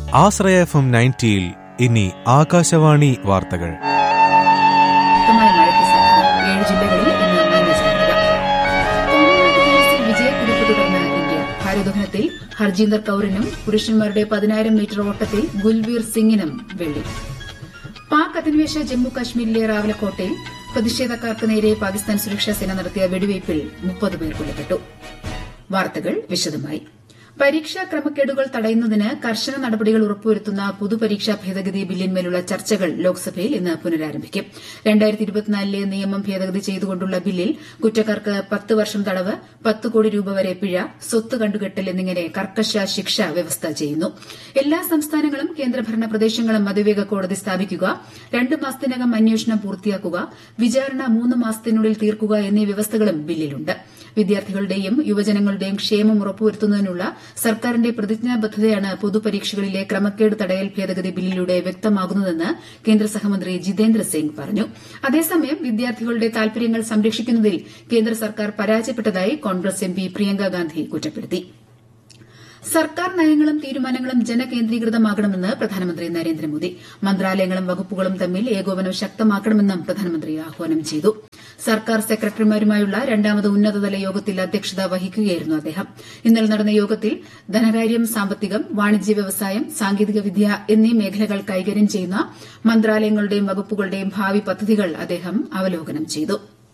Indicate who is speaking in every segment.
Speaker 1: ആശ്രയ F M നയൻറ്റിയിൽ ഇനി ആകാശവാണി വാർത്തകൾ
Speaker 2: ശക്തമായ മഴയ്ക്ക് സാധ്യത ഏഴ് ജില്ലകളിൽ ഇന്ന് മഞ്ഞ ജാഗ്രത കോമൺവെൽത്ത് ഗെയിംസിൽ വിജയക്കുതിപ്പ് തുടർന്ന് ഇന്ത്യ ഭാരോദ്വഹനത്തിൽ ഹർജീന്ദർ കൌറിനും പുരുഷന്മാരുടെ പതിനായിരം മീറ്റർ ഓട്ടത്തിൽ ഗുൽവീർ സിംഗിനും വെള്ളി പാക് അധിനിവേശ ജമ്മു കാശ്മീരിലെ റാവലക്കോട്ടയിൽ പ്രതിഷേധക്കാർക്ക് നേരെ പാകിസ്ഥാൻ സുരക്ഷാ സേന നടത്തിയ വെടിവയ്പിൽ മുപ്പത് പേർ കൊല്ലപ്പെട്ടു വാർത്തകൾ വിശദമായി പരീക്ഷാ ക്രമക്കേടുകൾ തടയുന്നതിന് കർശന നടപടികൾ ഉറപ്പുവരുത്തുന്ന പൊതുപരീക്ഷാ ഭേദഗതി ബില്ലിന്മേലുള്ള ചർച്ചകൾ ലോക്സഭയിൽ ഇന്ന് പുനരാരംഭിക്കും ലെ നിയമം ഭേദഗതി ചെയ്തുകൊണ്ടുള്ള ബില്ലിൽ കുറ്റക്കാർക്ക് പത്ത് വർഷം തടവ് പത്ത് കോടി രൂപ വരെ പിഴ സ്വത്ത് കണ്ടുകെട്ടൽ എന്നിങ്ങനെ കർക്കശ ശിക്ഷ വ്യവസ്ഥ ചെയ്യുന്നു എല്ലാ സംസ്ഥാനങ്ങളും കേന്ദ്രഭരണ പ്രദേശങ്ങളും അതിവേഗ കോടതി സ്ഥാപിക്കുക രണ്ട് മാസത്തിനകം അന്വേഷണം പൂർത്തിയാക്കുക വിചാരണ മൂന്ന് മാസത്തിനുള്ളിൽ തീർക്കുക എന്നീ വ്യവസ്ഥകളും ബില്ലിലുണ്ട് വിദ്യാർത്ഥികളുടെയും യുവജനങ്ങളുടെയും ക്ഷേമം ഉറപ്പുവരുത്തുന്നതിനുള്ള സർക്കാരിന്റെ പ്രതിജ്ഞാബദ്ധതയാണ് പൊതുപരീക്ഷകളിലെ ക്രമക്കേട് തടയൽ ഭേദഗതി ബില്ലിലൂടെ വ്യക്തമാകുന്നതെന്ന് കേന്ദ്ര സഹമന്ത്രി ജിതേന്ദ്ര സിംഗ് പറഞ്ഞു അതേസമയം വിദ്യാർത്ഥികളുടെ താൽപര്യങ്ങൾ സംരക്ഷിക്കുന്നതിൽ കേന്ദ്ര സർക്കാർ പരാജയപ്പെട്ടതായി കോൺഗ്രസ് എംപി പ്രിയങ്ക ഗാന്ധി കുറ്റപ്പെടുത്തി സർക്കാർ നയങ്ങളും തീരുമാനങ്ങളും ജനകേന്ദ്രീകൃതമാകണമെന്ന് പ്രധാനമന്ത്രി നരേന്ദ്രമോദി മന്ത്രാലയങ്ങളും വകുപ്പുകളും തമ്മിൽ ഏകോപനം ശക്തമാക്കണമെന്നും പ്രധാനമന്ത്രി ആഹ്വാനം ചെയ്തു സർക്കാർ സെക്രട്ടറിമാരുമായുള്ള രണ്ടാമത് ഉന്നതതല യോഗത്തിൽ അധ്യക്ഷത വഹിക്കുകയായിരുന്നു അദ്ദേഹം ഇന്നലെ നടന്ന യോഗത്തിൽ ധനകാര്യം സാമ്പത്തികം വാണിജ്യ വ്യവസായം സാങ്കേതികവിദ്യ എന്നീ മേഖലകൾ കൈകാര്യം ചെയ്യുന്ന മന്ത്രാലയങ്ങളുടെയും വകുപ്പുകളുടെയും ഭാവി പദ്ധതികൾ അദ്ദേഹം അവലോകനം ചെയ്തു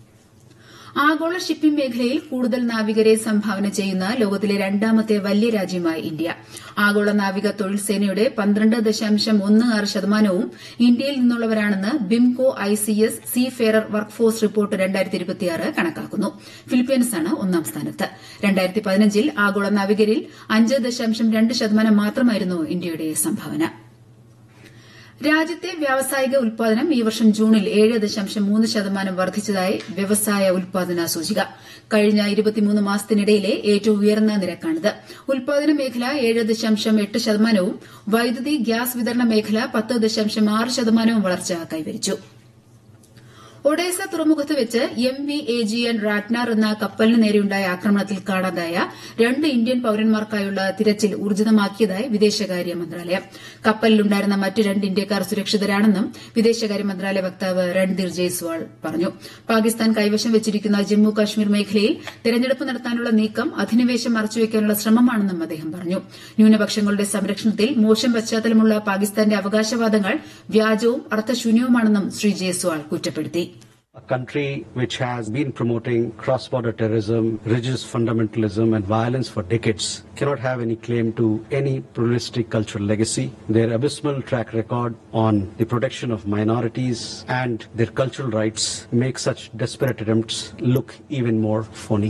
Speaker 2: ആഗോള ഷിപ്പിംഗ് മേഖലയിൽ കൂടുതൽ നാവികരെ സംഭാവന ചെയ്യുന്ന ലോകത്തിലെ രണ്ടാമത്തെ വലിയ രാജ്യമായി ഇന്ത്യ ആഗോള നാവിക തൊഴിൽ സേനയുടെ പന്ത്രണ്ട് ദശാംശം ഒന്ന് ആറ് ശതമാനവും ഇന്ത്യയിൽ നിന്നുള്ളവരാണെന്ന് BIMCO ICS seafarer workforce report കണക്കാക്കുന്നു ഫിലിപ്പീൻസാണ് ഒന്നാം സ്ഥാനത്ത് രണ്ടായിരത്തി പതിനഞ്ചിൽ ആഗോള നാവികരിൽ അഞ്ച് ദശാംശം രണ്ട് ശതമാനം മാത്രമായിരുന്നു ഇന്ത്യയുടെ സംഭാവന രാജ്യത്തെ വ്യാവസായിക ഉൽപാദനം ഈ വർഷം ജൂണിൽ ഏഴ് ദശാംശം മൂന്ന് ശതമാനം വർദ്ധിച്ചതായി വ്യവസായ ഉൽപാദന സൂചിക കഴിഞ്ഞ ഇരുപത്തിമൂന്ന് മാസത്തിനിടയിലെ ഏറ്റവും ഉയർന്ന നിരക്കാണിത് ഉൽപാദന മേഖല ഏഴ് ദശാംശം എട്ട് ശതമാനവും വൈദ്യുതി ഗ്യാസ് വിതരണ മേഖല പത്ത് ദശാംശം ആറ് ശതമാനവും വളർച്ച കൈവരിച്ചു ഒഡേസ തുറമുഖത്ത് വെച്ച് M V A G N റാറ്റ്നാർ എന്ന കപ്പലിന് നേരെയുണ്ടായ ആക്രമണത്തിൽ കാണാതായ രണ്ട് ഇന്ത്യൻ പൌരന്മാർക്കായുള്ള തിരച്ചിൽ ഊർജിതമാക്കിയതായി വിദേശകാര്യ മന്ത്രാലയം കപ്പലിലുണ്ടായിരുന്ന മറ്റ് രണ്ട് ഇന്ത്യക്കാർ സുരക്ഷിതരാണെന്നും വിദേശകാര്യ മന്ത്രാലയ വക്താവ് രൺധീർ ജയ്സ്വാൾ പറഞ്ഞു പാകിസ്ഥാൻ കൈവശം വെച്ചിരിക്കുന്ന ജമ്മു കാശ്മീർ മേഖലയിൽ തെരഞ്ഞെടുപ്പ് നടത്താനുള്ള നീക്കം അധിനിവേശം മറച്ചുവെക്കാനുള്ള ശ്രമമാണെന്നും അദ്ദേഹം പറഞ്ഞു ന്യൂനപക്ഷങ്ങളുടെ സംരക്ഷണത്തിൽ മോശം പശ്ചാത്തലമുള്ള പാകിസ്ഥാന്റെ അവകാശവാദങ്ങൾ വ്യാജവും അർത്ഥശൂന്യവുമാണെന്നും ശ്രീ ജയ്സ്വാൾ കുറ്റപ്പെടുത്തി
Speaker 3: A country which has been promoting cross-border terrorism, religious fundamentalism and violence for decades cannot have any claim to any pluralistic cultural legacy. Their abysmal track record on the protection of minorities and their cultural rights make such desperate attempts look even more phony.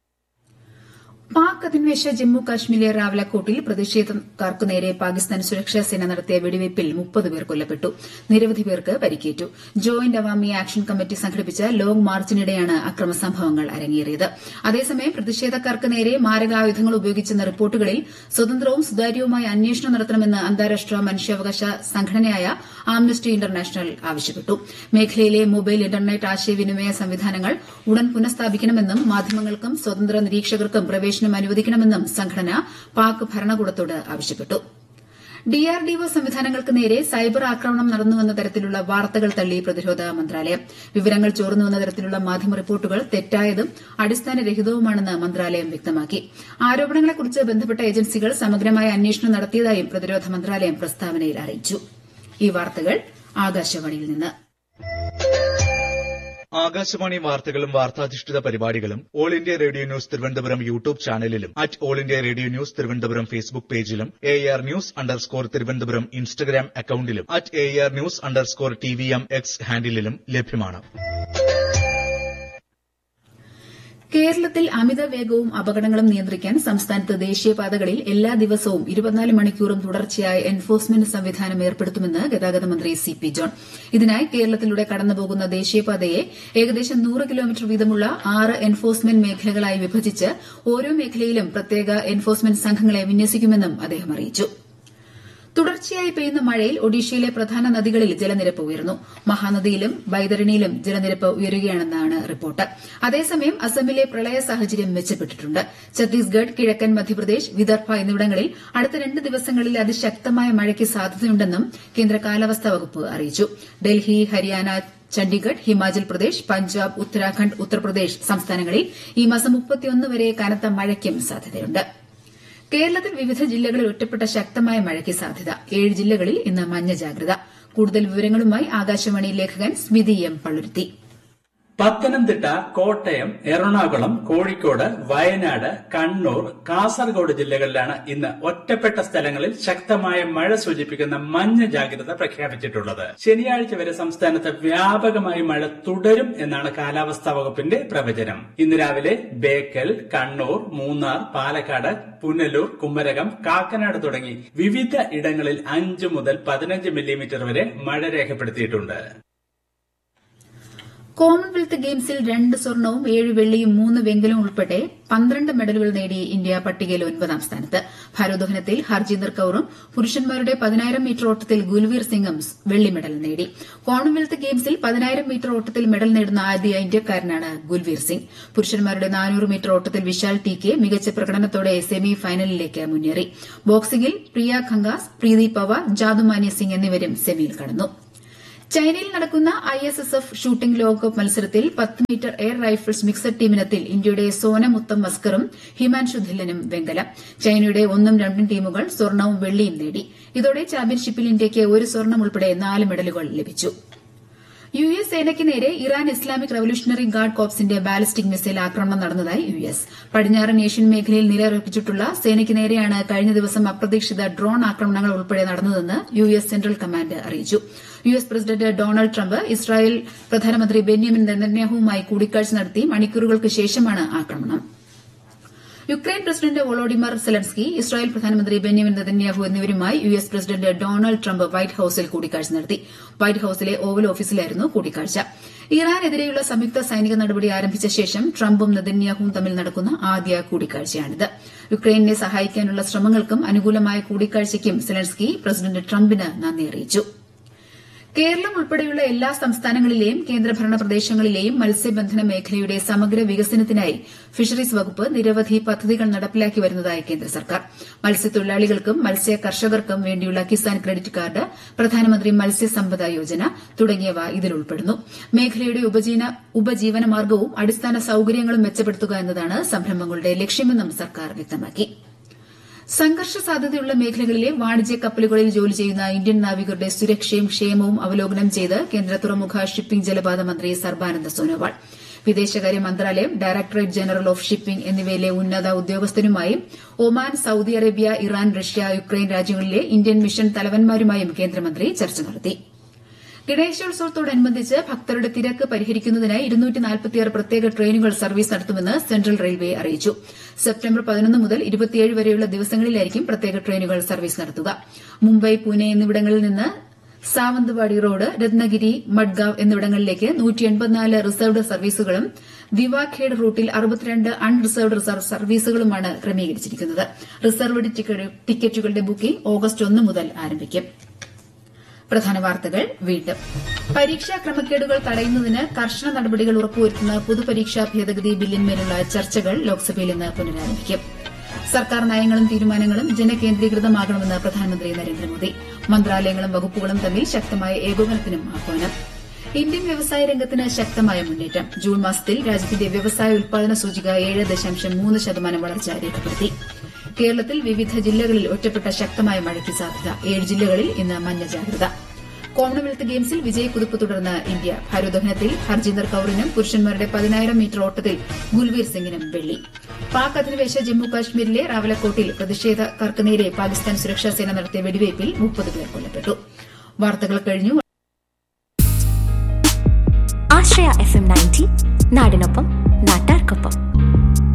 Speaker 2: Pak അധിനിവേശ ജമ്മു കാശ്മീരിലെ റാവലക്കോട്ടിൽ പ്രതിഷേധക്കാർക്കു നേരെ പാകിസ്ഥാൻ സുരക്ഷാ സേന നടത്തിയ വെടിവയ്പിൽ മുപ്പത് പേർ കൊല്ലപ്പെട്ടു നിരവധി പേർക്ക് പരിക്കേറ്റു ജോയിന്റ് അവാമി ആക്ഷൻ കമ്മിറ്റി സംഘടിപ്പിച്ച ലോങ് മാർച്ചിനിടെയാണ് അക്രമ സംഭവങ്ങൾ അരങ്ങേറിയത് അതേസമയം പ്രതിഷേധക്കാർക്ക് നേരെ മാരകായുധങ്ങൾ ഉപയോഗിച്ചെന്ന റിപ്പോർട്ടുകളിൽ സ്വതന്ത്രവും സുതാര്യവുമായ അന്വേഷണം നടത്തണമെന്ന് അന്താരാഷ്ട്ര മനുഷ്യാവകാശ സംഘടനയായ ആംനസ്റ്റി ഇന്റർനാഷണൽ ആവശ്യപ്പെട്ടു മേഖലയിലെ മൊബൈൽ ഇന്റർനെറ്റ് ആശയവിനിമയ സംവിധാനങ്ങൾ ഉടൻ പുനഃസ്ഥാപിക്കണമെന്നും മാധ്യമങ്ങൾക്കും സ്വതന്ത്ര നിരീക്ഷകർക്കും പ്രവേശനം അനുവദിക്കണമെന്നും സംഘടന പാക് ഭരണകൂടത്തോട് ആവശ്യപ്പെട്ടു ഡിആർഡിഒ സംവിധാനങ്ങൾക്ക് നേരെ സൈബർ ആക്രമണം നടന്നുവെന്ന തരത്തിലുള്ള വാർത്തകൾ തള്ളി പ്രതിരോധ മന്ത്രാലയം വിവരങ്ങൾ ചോർന്നുവെന്ന തരത്തിലുള്ള മാധ്യമ റിപ്പോർട്ടുകൾ തെറ്റായതും അടിസ്ഥാനരഹിതവുമാണെന്ന് മന്ത്രാലയം വ്യക്തമാക്കി ആരോപണങ്ങളെക്കുറിച്ച് ബന്ധപ്പെട്ട ഏജൻസികൾ സമഗ്രമായ അന്വേഷണം നടത്തിയതായും പ്രതിരോധ മന്ത്രാലയം പ്രസ്താവനയിൽ അറിയിച്ചു ഈ വാർത്തകൾ ആകാശവാണിയിൽ നിന്ന്
Speaker 4: ആകാശവാണി വാർത്തകളും വാർത്താധിഷ്ഠിത പരിപാടികളും all India radio news Thiruvananthapuram YouTube ചാനലിലും at all India radio news Thiruvananthapuram Facebook പേജിലും A R news underscore Thiruvananthapuram Instagram അക്കൌണ്ടിലും at A R news underscore T V M X ഹാൻഡിലും ലഭ്യമാണ്
Speaker 2: കേരളത്തിൽ അമിത വേഗവും അപകടങ്ങളും നിയന്ത്രിക്കാൻ സംസ്ഥാനത്ത് ദേശീയപാതകളിൽ എല്ലാ ദിവസവും ഇരുപത്തിനാല് മണിക്കൂറും തുടർച്ചയായ എൻഫോഴ്സ്മെന്റ് സംവിധാനം ഏർപ്പെടുത്തുമെന്ന് ഗതാഗത മന്ത്രി സി പി ജോൺ ഇതിനായി കേരളത്തിലൂടെ കടന്നുപോകുന്ന ദേശീയപാതയെ ഏകദേശം നൂറ് കിലോമീറ്റർ വീതമുള്ള ആറ് എൻഫോഴ്സ്മെന്റ് മേഖലകളായി വിഭജിച്ച് ഓരോ മേഖലയിലും പ്രത്യേക എൻഫോഴ്സ്മെന്റ് സംഘങ്ങളെ വിന്യസിക്കുമെന്നും അദ്ദേഹം അറിയിച്ചു തുടർച്ചയായി പെയ്യുന്ന മഴയിൽ ഒഡീഷയിലെ പ്രധാന നദികളിൽ ജലനിരപ്പ് ഉയർന്നു മഹാനദിയിലും ബൈതരണിയിലും ജലനിരപ്പ് ഉയരുകയാണെന്നാണ് റിപ്പോർട്ട് അതേസമയം അസമിലെ പ്രളയ സാഹചര്യം മെച്ചപ്പെട്ടിട്ടുണ്ട് ഛത്തീസ്ഗഡ് കിഴക്കൻ മധ്യപ്രദേശ് വിദർഭ എന്നിവിടങ്ങളിൽ അടുത്ത രണ്ട് ദിവസങ്ങളിൽ അതിശക്തമായ മഴയ്ക്ക് സാധ്യതയുണ്ടെന്നും കേന്ദ്ര കാലാവസ്ഥാ വകുപ്പ് അറിയിച്ചു ഡൽഹി ഹരിയാന ചണ്ഡിഗഡ് ഹിമാചൽ പ്രദേശ് പഞ്ചാബ് ഉത്തരാഖണ്ഡ് ഉത്തർപ്രദേശ് സംസ്ഥാനങ്ങളിൽ ഈ മാസം വരെ കനത്ത മഴയ്ക്കും സാധ്യതയുണ്ട് കേരളത്തിൽ വിവിധ ജില്ലകളിൽ ഒറ്റപ്പെട്ട ശക്തമായ മഴയ്ക്ക് സാധ്യത ഏഴ് ജില്ലകളിൽ ഇന്ന് മഞ്ഞ ജാഗ്രത കൂടുതൽ വിവരങ്ങളുമായി ആകാശവാണി ലേഖകൻ സ്മിതി എം പള്ളുരുത്തി
Speaker 5: പത്തനംതിട്ട കോട്ടയം എറണാകുളം കോഴിക്കോട് വയനാട് കണ്ണൂർ കാസർഗോഡ് ജില്ലകളിലാണ് ഇന്ന് ഒറ്റപ്പെട്ട സ്ഥലങ്ങളിൽ ശക്തമായ മഴ സൂചിപ്പിക്കുന്ന മഞ്ഞ ജാഗ്രത പ്രഖ്യാപിച്ചിട്ടുള്ളത് ശനിയാഴ്ച വരെ സംസ്ഥാനത്ത് വ്യാപകമായി മഴ തുടരും എന്നാണ് കാലാവസ്ഥാ വകുപ്പിന്റെ പ്രവചനം ഇന്ന് രാവിലെ ബേക്കൽ കണ്ണൂർ മൂന്നാർ പാലക്കാട് പുനലൂർ കുമരകം കാക്കനാട് തുടങ്ങി വിവിധ ഇടങ്ങളിൽ അഞ്ച് മുതൽ പതിനഞ്ച് മില്ലിമീറ്റർ വരെ മഴ രേഖപ്പെടുത്തിയിട്ടുണ്ട്
Speaker 2: കോമൺവെൽത്ത് ഗെയിംസിൽ രണ്ട് സ്വർണവും ഏഴ് വെള്ളിയും മൂന്ന് വെങ്കലവും ഉൾപ്പെടെ പന്ത്രണ്ട് മെഡലുകൾ നേടി ഇന്ത്യ പട്ടികയിൽ ഒൻപതാം സ്ഥാനത്ത് ഭാരോദ്വഹനത്തിൽ ഹർജീന്ദർ കൌറും പുരുഷന്മാരുടെ പതിനായിരം മീറ്റർ ഓട്ടത്തിൽ ഗുൽവീർ സിംഗും വെള്ളി മെഡൽ നേടി കോമൺവെൽത്ത് ഗെയിംസിൽ പതിനായിരം മീറ്റർ ഓട്ടത്തിൽ മെഡൽ നേടുന്ന ആദ്യ ഇന്ത്യക്കാരനാണ് ഗുൽവീർ സിംഗ് പുരുഷന്മാരുടെ നാനൂറ് മീറ്റർ ഓട്ടത്തിൽ വിശാൽ ടി കെ മികച്ച പ്രകടനത്തോടെ സെമി ഫൈനലിലേക്ക് മുന്നേറി ബോക്സിംഗിൽ പ്രിയ ഖങ്കാസ് പ്രീതി പവാർ ജാദുമാനി സിംഗ് എന്നിവരും സെമിയിൽ കടന്നു ചൈനയിൽ നടക്കുന്ന I S S F shooting ലോകകപ്പ് മത്സരത്തിൽ പത്ത് മീറ്റർ എയർ റൈഫിൾസ് മിക്സഡ് ടീമിനത്തിൽ ഇന്ത്യയുടെ സോനം ഉത്തം മസ്കറും ഹിമാൻഷു ധില്ലനും വെങ്കലം ചൈനയുടെ ഒന്നും രണ്ടും ടീമുകൾ സ്വർണവും വെള്ളിയും നേടി ഇതോടെ ചാമ്പ്യൻഷിപ്പിൽ ഇന്ത്യയ്ക്ക് ഒരു സ്വർണം ഉൾപ്പെടെ നാല് മെഡലുകൾ ലഭിച്ചു യു എസ് സേനയ്ക്ക് നേരെ ഇറാൻ ഇസ്ലാമിക് റവല്യൂഷണറി ഗാർഡ് കോപ്സിന്റെ ബാലിസ്റ്റിക് മിസൈൽ ആക്രമണം നടന്നതായി യു എസ് പടിഞ്ഞാറൻ ഏഷ്യൻ മേഖലയിൽ നിലയുറപ്പിച്ചിട്ടുള്ള സേനയ്ക്ക് നേരെയാണ് കഴിഞ്ഞ ദിവസം അപ്രതീക്ഷിത ഡ്രോൺ ആക്രമണങ്ങൾ ഉൾപ്പെടെ നടന്നതെന്ന് യു എസ് സെൻട്രൽ കമാൻഡ് അറിയിച്ചു U S president Donald Trump Israel പ്രധാനമന്ത്രി ബെന്യാമിൻ നെതന്യാഹുവുമായി കൂടിക്കാഴ്ച നടത്തി മണിക്കൂറുകൾക്ക് ശേഷമാണ് ആക്രമണം Ukraine president Volodymyr Zelenskyy Israel പ്രധാനമന്ത്രി ബെന്യാമിൻ നെതന്യാഹു എന്നിവരുമായി U S president Donald Trump White ഹൌസിൽ കൂടിക്കാഴ്ച നടത്തി വൈറ്റ് ഹൌസിലെ ഓവൽ ഓഫീസിലായിരുന്നു കൂടിക്കാഴ്ച ഇറാനെതിരെയുള്ള സംയുക്ത സൈനിക നടപടി ആരംഭിച്ച ശേഷം ട്രംപും നെതന്യാഹുവും തമ്മിൽ നടക്കുന്ന ആദ്യ കൂടിക്കാഴ്ചയാണിത് യുക്രൈനെ സഹായിക്കാനുള്ള ശ്രമങ്ങൾക്കും അനുകൂലമായ കൂടിക്കാഴ്ചയ്ക്കും സെലൻസ്കി പ്രസിഡന്റ് ട്രംപിന് നന്ദി അറിയിച്ചു കേരളം ഉൾപ്പെടെയുള്ള എല്ലാ സംസ്ഥാനങ്ങളിലെയും കേന്ദ്രഭരണ പ്രദേശങ്ങളിലെയും മത്സ്യബന്ധന മേഖലയുടെ സമഗ്ര വികസനത്തിനായി ഫിഷറീസ് വകുപ്പ് നിരവധി പദ്ധതികൾ നടപ്പിലാക്കി വരുന്നതായി കേന്ദ്ര സർക്കാർ മത്സ്യത്തൊഴിലാളികൾക്കും മത്സ്യ കർഷകർക്കും വേണ്ടിയുള്ള കിസാൻ ക്രെഡിറ്റ് കാർഡ് പ്രധാനമന്ത്രി മത്സ്യസമ്പദ യോജന തുടങ്ങിയവ ഇതിൽ ഉൾപ്പെടുന്നു മേഖലയുടെ ഉപജീവന മാർഗവും അടിസ്ഥാന സൌകര്യങ്ങളും മെച്ചപ്പെടുത്തുക എന്നതാണ് സംരംഭങ്ങളുടെ ലക്ഷ്യമെന്നും സർക്കാർ വ്യക്തമാക്കി സംഘർഷ സാധ്യതയുള്ള മേഖലകളിലെ വാണിജ്യ കപ്പലുകളിൽ ജോലി ചെയ്യുന്ന ഇന്ത്യൻ നാവികരുടെ സുരക്ഷയും ക്ഷേമവും അവലോകനം ചെയ്ത് കേന്ദ്ര തുറമുഖ ഷിപ്പിംഗ് ജലപാത മന്ത്രി സർബാനന്ദ സോനോവാൾ വിദേശകാര്യ മന്ത്രാലയം ഡയറക്ടറേറ്റ് ജനറൽ ഓഫ് ഷിപ്പിംഗ് എന്നിവയിലെ ഉന്നത ഉദ്യോഗസ്ഥരുമായും Oman Saudi Arabia Iran Russia Ukraine രാജ്യങ്ങളിലെ ഇന്ത്യൻ മിഷൻ തലവന്മാരുമായും കേന്ദ്രമന്ത്രി ചർച്ച നടത്തി ഗണേശോത്സവത്തോടനുബന്ധിച്ച് ഭക്തരുടെ തിരക്ക് പരിഹരിക്കുന്നതിനായി പ്രത്യേക ട്രെയിനുകൾ സർവീസ് നടത്തുമെന്ന് സെൻട്രൽ റെയിൽവേ അറിയിച്ചു സെപ്റ്റംബർ പതിനൊന്ന് മുതൽ ഇരുപത്തിയേഴ് വരെയുള്ള ദിവസങ്ങളിലായിരിക്കും പ്രത്യേക ട്രെയിനുകൾ സർവീസ് നടത്തുക മുംബൈ പൂനെ എന്നിവിടങ്ങളിൽ നിന്ന് സാവന്ത്വാടി റോഡ് രത്നഗിരി മഡ്ഗാവ് എന്നിവിടങ്ങളിലേക്ക് റിസർവ്ഡ് സർവീസുകളും ദിവാഖേഡ് റൂട്ടിൽ അറുപത്തിരണ്ട് അൺറിസർവ്ഡ് സർവീസുകളുമാണ് ക്രമീകരിച്ചിരിക്കുന്നത് റിസർവ്ഡ് ടിക്കറ്റുകളുടെ ബുക്കിംഗ് ഓഗസ്റ്റ് ഒന്ന് മുതൽ ആരംഭിക്കും പ്രധാന വാർത്തകൾ വീണ്ടും പരീക്ഷാ ക്രമക്കേടുകൾ തടയുന്നതിന് കർശന നടപടികൾ ഉറപ്പുവരുത്തുന്ന പൊതുപരീക്ഷാ ഭേദഗതി ബില്ലിന്മേലുള്ള ചർച്ചകൾ ലോക്സഭയിൽ ഇന്ന് പുനരാരംഭിക്കും സർക്കാർ നയങ്ങളും തീരുമാനങ്ങളും ജനകേന്ദ്രീകൃതമാകണമെന്ന് പ്രധാനമന്ത്രി നരേന്ദ്രമോദി മന്ത്രാലയങ്ങളും വകുപ്പുകളും തമ്മിൽ ശക്തമായ ഏകോപനത്തിനും ആഹ്വാനം ഇന്ത്യൻ വ്യവസായ രംഗത്തിന് ശക്തമായ മുന്നേറ്റം ജൂൺ മാസത്തിൽ രാജ്യത്തിന്റെ വ്യവസായ ഉൽപാദന സൂചിക ഏഴ് ദശാംശം മൂന്ന് ശതമാനം വളർച്ച രേഖപ്പെടുത്തി കേരളത്തിൽ വിവിധ ജില്ലകളിൽ ഒറ്റപ്പെട്ട ശക്തമായ മഴയ്ക്ക് സാധ്യത ഏഴ് ജില്ലകളിൽ ഇന്ന് മഞ്ഞ ജാഗ്രത കോമൺവെൽത്ത് ഗെയിംസിൽ വിജയക്കുതിപ്പ് തുടർന്ന് ഇന്ത്യ ഭാരോദ്വഹനത്തിൽ ഹർജീന്ദർ കൌറിനും പുരുഷന്മാരുടെ പതിനായിരം മീറ്റർ ഓട്ടത്തിൽ ഗുൽവീർ സിംഗിനും വെള്ളി പാക് അധിനിവേശ ജമ്മു കാശ്മീരിലെ റാവലക്കോട്ടിൽ പ്രതിഷേധക്കാർക്ക് നേരെ പാകിസ്ഥാൻ സുരക്ഷാസേന നടത്തിയ വെടിവയ്പിൽ മുപ്പത് പേർ കൊല്ലപ്പെട്ടു വാർത്തകൾ കഴിഞ്ഞു
Speaker 6: ആശ്രയ എഫ് എം നയൻറ്റി നാടിനൊപ്പം നാട്ടാർക്കൊപ്പം